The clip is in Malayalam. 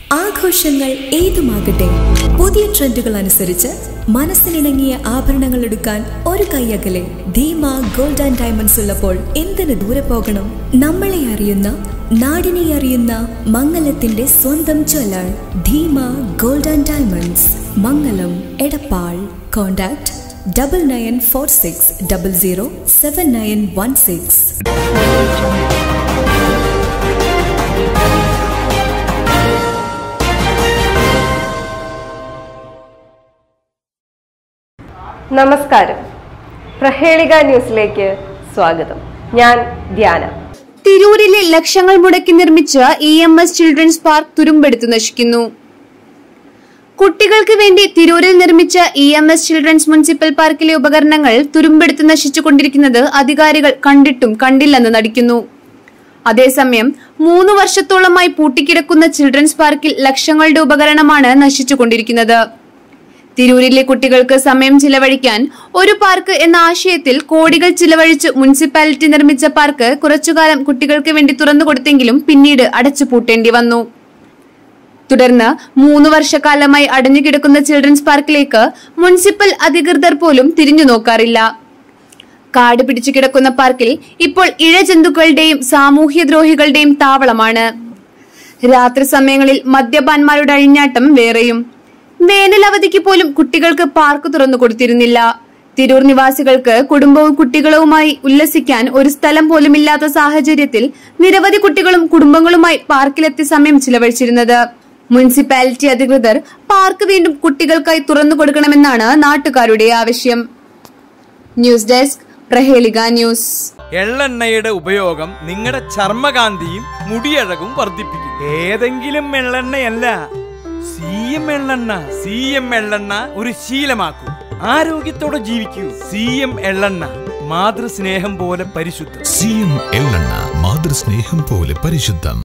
ആഘോഷങ്ങൾ ഏതുമാകട്ടെ പുതിയ ട്രെൻഡുകൾ അനുസരിച്ച് മനസ്സിനിണങ്ങിയ ആഭരണങ്ങൾ എടുക്കാൻ ഒരു കൈയകലെ ധീമ ഗോൾഡ് ആൻഡ് ഡയമണ്ട്സ് ഉള്ളപ്പോൾ എന്തിനു ദൂരെ പോകണം നമ്മളെ അറിയുന്ന നാടിനെ അറിയുന്ന മംഗലത്തിന്റെ സ്വന്തം jeweller Dheema gold and diamonds Mangalam Edappal contact double nine four six double zero seven nine one six നമസ്കാരം പ്രഹേളിക ന്യൂസിലേക്ക് സ്വാഗതം ഞാൻ ധ്യാന തിരൂരിലെ ലക്ഷങ്ങൾ മുടക്കി നിർമ്മിച്ച E M S children's park തുരുമ്പെടുത്ത് നശിക്കുന്നു കുട്ടികൾക്ക് വേണ്ടി തിരൂരിൽ നിർമ്മിച്ച E M S children's municipal പാർക്കിലെ ഉപകരണങ്ങൾ തുരുമ്പെടുത്ത് നശിച്ചുകൊണ്ടിരിക്കുന്നത് അധികാരികൾ കണ്ടിട്ടും കണ്ടില്ലെന്ന് നടിക്കുന്നു അതേസമയം മൂന്ന് വർഷത്തോളമായി പൂട്ടിക്കിടക്കുന്ന ചിൽഡ്രൻസ് പാർക്കിൽ ലക്ഷങ്ങളുടെ ഉപകരണമാണ് നശിച്ചുകൊണ്ടിരിക്കുന്നത് തിരൂരിലെ കുട്ടികൾക്ക് സമയം ചിലവഴിക്കാൻ ഒരു പാർക്ക് എന്ന ആശയത്തിൽ കോടികൾ ചിലവഴിച്ച് മുനിസിപ്പാലിറ്റി നിർമ്മിച്ച പാർക്ക് കുറച്ചുകാലം കുട്ടികൾക്ക് വേണ്ടി തുറന്നു കൊടുത്തെങ്കിലും പിന്നീട് അടച്ചു പൂട്ടേണ്ടി വന്നു തുടർന്ന് മൂന്ന് വർഷക്കാലമായി അടഞ്ഞുകിടക്കുന്ന ചിൽഡ്രൻസ് പാർക്കിലേക്ക് മുനിസിപ്പൽ അധികൃതർ പോലും തിരിഞ്ഞു നോക്കാറില്ല കാട് പിടിച്ചു കിടക്കുന്ന പാർക്കിൽ ഇപ്പോൾ ഇഴജന്തുക്കളുടെയും സാമൂഹ്യദ്രോഹികളുടെയും താവളമാണ് രാത്രി സമയങ്ങളിൽ മദ്യപാന്മാരുടെ അഴിഞ്ഞാട്ടം വേറെയും വേനൽ അവധിക്ക് പോലും കുട്ടികൾക്ക് പാർക്ക് തുറന്നു കൊടുത്തിരുന്നില്ല തിരൂർ നിവാസികൾക്ക് കുടുംബവും കുട്ടികളുമായി ഉല്ലസിക്കാൻ ഒരു സ്ഥലം പോലും ഇല്ലാത്ത സാഹചര്യത്തിൽ നിരവധി കുട്ടികളും കുടുംബങ്ങളുമായി പാർക്കിലെത്തി സമയം ചിലവഴിച്ചിരുന്നത് മുനിസിപ്പാലിറ്റി അധികൃതർ പാർക്ക് വീണ്ടും കുട്ടികൾക്കായി തുറന്നു കൊടുക്കണമെന്നാണ് നാട്ടുകാരുടെ ആവശ്യം ന്യൂസ് ഡെസ്ക് പ്രഹേളിക ന്യൂസ് എള്ളെണ്ണയുടെ ഉപയോഗം നിങ്ങളുടെ ചർമ്മകാന്തിയും മുടിയഴകും വർദ്ധിപ്പിക്കും ഏതെങ്കിലും എള്ളെണ്ണയല്ല സി എം എള്ളെണ്ണ സി എം എള്ളെണ്ണ ഒരു ശീലമാക്കൂ ആരോഗ്യത്തോടെ ജീവിക്കൂ സി എം എള്ളെണ്ണ മാതൃസ്നേഹം പോലെ പരിശുദ്ധം സി എം എള്ളെണ്ണ മാതൃസ്നേഹം പോലെ പരിശുദ്ധം